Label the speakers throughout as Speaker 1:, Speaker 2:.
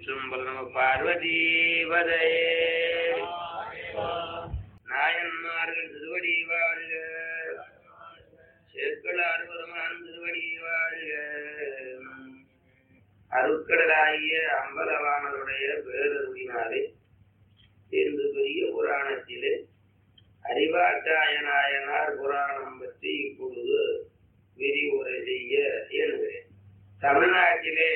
Speaker 1: திருச்சிற்றம்பலம் நம பார்வதீபதே நாயன்மார்கள் திருவடி வாழ்க சேக்களார் பெருமான் திருவடி வாழ்க அருட்கடலாகிய அம்பலவானருடைய பேரருளினாலே என்று பெரிய புராணத்திலே அறிவாட்டாய நாயனார் புராணம் பற்றி இப்பொழுது விரிவுரை செய்ய இயலுகிறேன் தமிழ்நாட்டிலே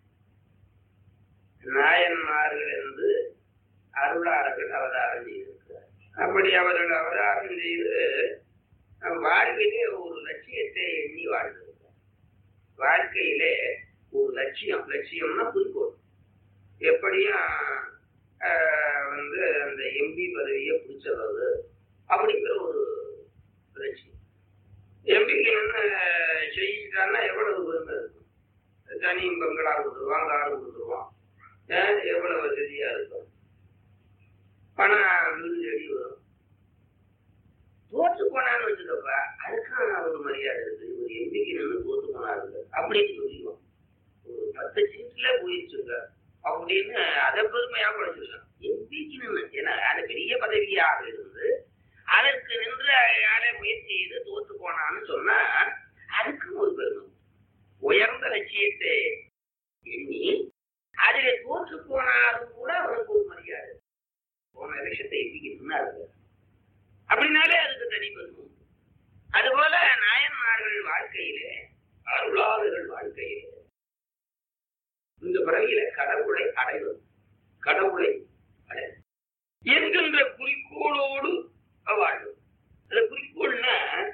Speaker 1: நாயன்மார்கள் என்று அருளாளர்கள் அவதாரம் செய்திருக்கிறார் அப்படி அவர்கள் அவதாரம் செய்து நம் வாழ்விலே ஒரு லட்சியத்தை எண்ணி வாழ்ந்திருக்கிறார் வாழ்க்கையிலே ஒரு லட்சியம் லட்சியம்னா குறிக்கோள் எப்படியும் ஆஹ், வந்து அந்த எம்பி பதவியை பிடிச்சிடுறது அப்படிங்கிற ஒரு லட்சியம் எம்பிக்கு என்ன செய்யிட்டான்னா எவ்வளவு பெருமை இருக்கும் தனி பங்களா கொடுத்துருவான் கார் கொடுத்துருவான் ஏன் எவ்வளவு வசதியா இருக்கும் பணம் வீடு தேடி வரும் தோற்று போனான்னு வச்சுக்கப்பா அதுக்கான ஒரு மரியாதை இருக்கு ஒரு எம்பிக்கு நின்று தோற்று போனாரு அப்படின்னு சொல்லிடுவோம் ஒரு பத்து சீட்ல போயிடுச்சுங்க அப்படின்னு அதை பெருமையா படிச்சிருக்கான் எம்பிக்கு நின்று ஏன்னா அது பெரிய பதவியாக இருந்து அதற்கு நின்று யாரே முயற்சி செய்து தோத்து போனான்னு சொன்னா அதுக்கும் ஒரு பெருமை உயர்ந்த லட்சியத்தை எண்ணி அதிலே தோற்று போனாலும் கூட அவனுக்கு ஒரு மரியாதை போன விஷயத்தை எம்பிக்கு நின்னாரு அப்படின்னாலே அதுக்கு தனி பெருமை அதுபோல நாயன்மார்கள் வாழ்க்கையிலே அருளாளர்கள் வாழ்க்கையிலே இந்த பிறவியில கடவுளை அடைவது கடவுளை அடைவது என்கின்ற குறிக்கோளோடு வாழ்வது அந்த குறிக்கோள்னா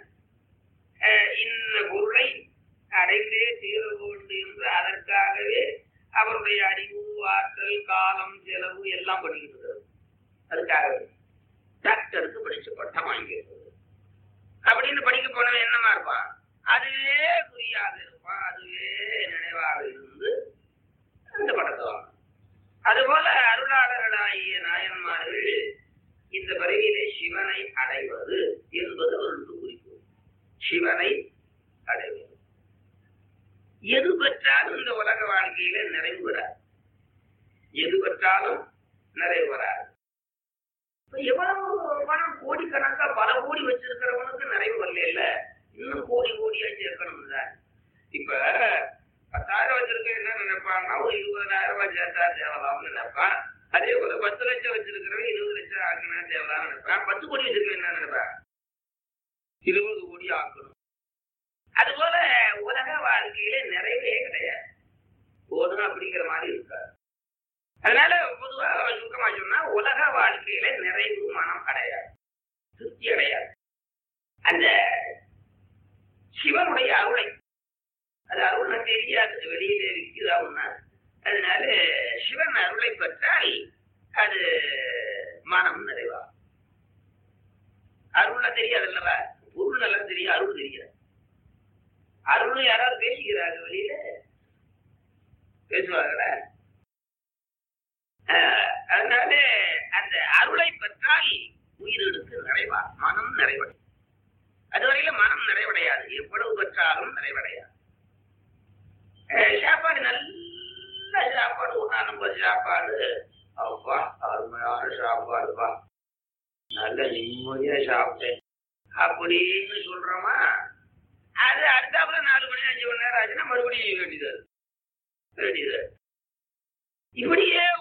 Speaker 1: அஹ், இந்த பொருளை அடைந்தே தீர வேண்டும் என்று அதற்காகவே அவருடைய அறிவு ஆற்றல் காலம் செலவு எல்லாம் பண்ணிக்கிட்டு இருக்கிறது அதுக்காகவே டாக்டருக்கு படிச்சு பட்டம் வாங்கியிருக்கிறது அப்படின்னு படிக்க போனவன் என்னமா இருப்பான் அதுவே குறியாக இருப்பான் அதுவே நினைவாக இருந்து அந்த படத்தை வாங்க அதுபோல அருளாளர்களாகிய நாயன்மார்கள் இந்த பிறவியிலே சிவனை அடைவது என்பது அவர்களுக்கு குறிக்கோள் சிவனை அடைவது எது பெற்றாலும் இந்த உலக வாழ்க்கையில நிறைவு வராது எது பெற்றாலும் நிறைவு வராது இப்ப எவ்வளவு பணம் கோடிக்கணக்கா பல கோடி வச்சிருக்கிறவனுக்கு நிறைவு வரல இன்னும் கோடி கோடியா சேர்க்கணும் தான் இப்ப பத்தாயிரம் வச்சிருக்க என்ன நினைப்பான்னா ஒரு இருபதாயிரம் ரூபாய் சேர்த்தா தேவலாம்னு நினைப்பான் அதே போல பத்து லட்சம் வச்சிருக்கிறவன் இருபது லட்சம் ஆக்கணும் தேவலாம்னு நினைப்பான் பத்து கோடி வச்சிருக்க என்ன நினைப்பான் இருபது கோடி ஆக்கணும் அதுபோல உலக வாழ்க்கையில நிறைவே கிடையாது போதும் அப்படிங்கிற மாதிரி இருக்காது அதனால பொதுவா சுருக்கமா சொன்னா உலக வாழ்க்கையில நிறைவு மனம் கிடையாது திருப்தி அடையாது அந்த சிவனுடைய அருளை அது அருள்னா தெரியாது வெளியில விற்கிறா ஒண்ணா அதனால சிவன் அருளை பெற்றால் அது மனம் நிறைவா அருள்னா தெரியாது அல்லவா பொருள் நல்லா தெரியும் அருள் தெரியாது அருள் யாராவது பேசிக்கிறாங்க வெளியில பேசுவாங்களா ஆஹ் அதனால அந்த அருளை பெற்றால் உயிரினுக்கு நிறைவா மனம் நிறைவடை அதுவரையில மனம் நிறைவடையாது எவ்வளவு பெற்றாலும் நிறைவடையாது ஆஹ் சாப்பாடு நல்ல சாப்பாடு ஒன்றா நம்பர் சாப்பாடு அப்பா அருமையான சாப்பாடுப்பா நல்ல நிம்மதியா சாப்பிட்டேன் அப்படின்னு சொல்றோமா அது அடுத்தாப்புல நாலு மணி அஞ்சு மணி நேரம் ஆச்சுன்னா மறுபடியும் வேண்டியது வேண்டியது இப்படியே